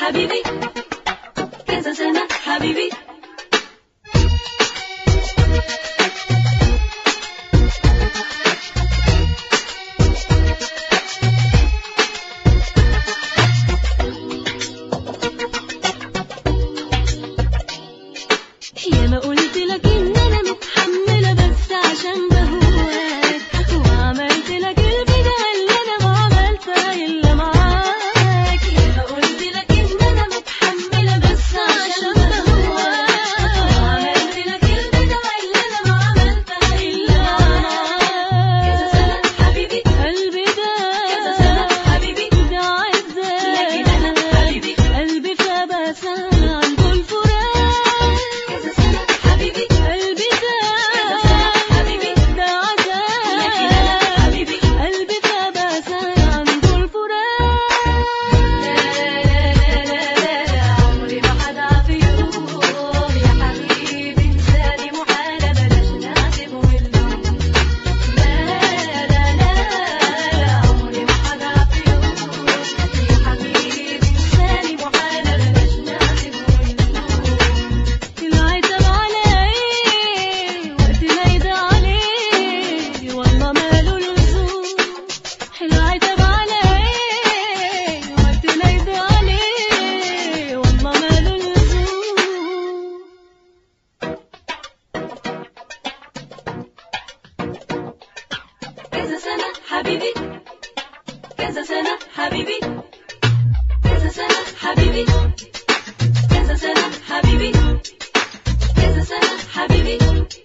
حبيبي كذا سنة حبيبي يا ما قلت لك ان انا متحمله بس عشان بهواك وعملت لك البدايه اللي انا ما عملتها الا معاك يا ما قلت لك ان انا متحمله بس عشان بهواك وعملت لك البدايه اللي انا ما عملتها الا معاك كذا سنه حبيبي قلبي ده كذا سنه حبيبي ده عزك لكن انا حبيبي قلبي فبسال عن كل فراق كذا سنة حبيبي قلبي ده كذا سنة حبيبي ده عذاب لكن أنا حبيبي قلبي فبسال عن كل فراق لا لا لا لا لا عمري ما هضعف يوم يا حبيبي انساني محالة بلاش نعتب ونلوم لا لا لا لا عمري ما هضعف يوم يا حبيبي انساني محالة بلاش نعتب ونلوم العتب على ايه وقت العيد عليه والله ماله لزوم العتب على ايه وقت العيد عليه والله ماله لزوم كذا سنة حبيبي كذا سنة حبيبي كذا سنة حبيبي كذا سنة حبيبي كذا سنة حبيبي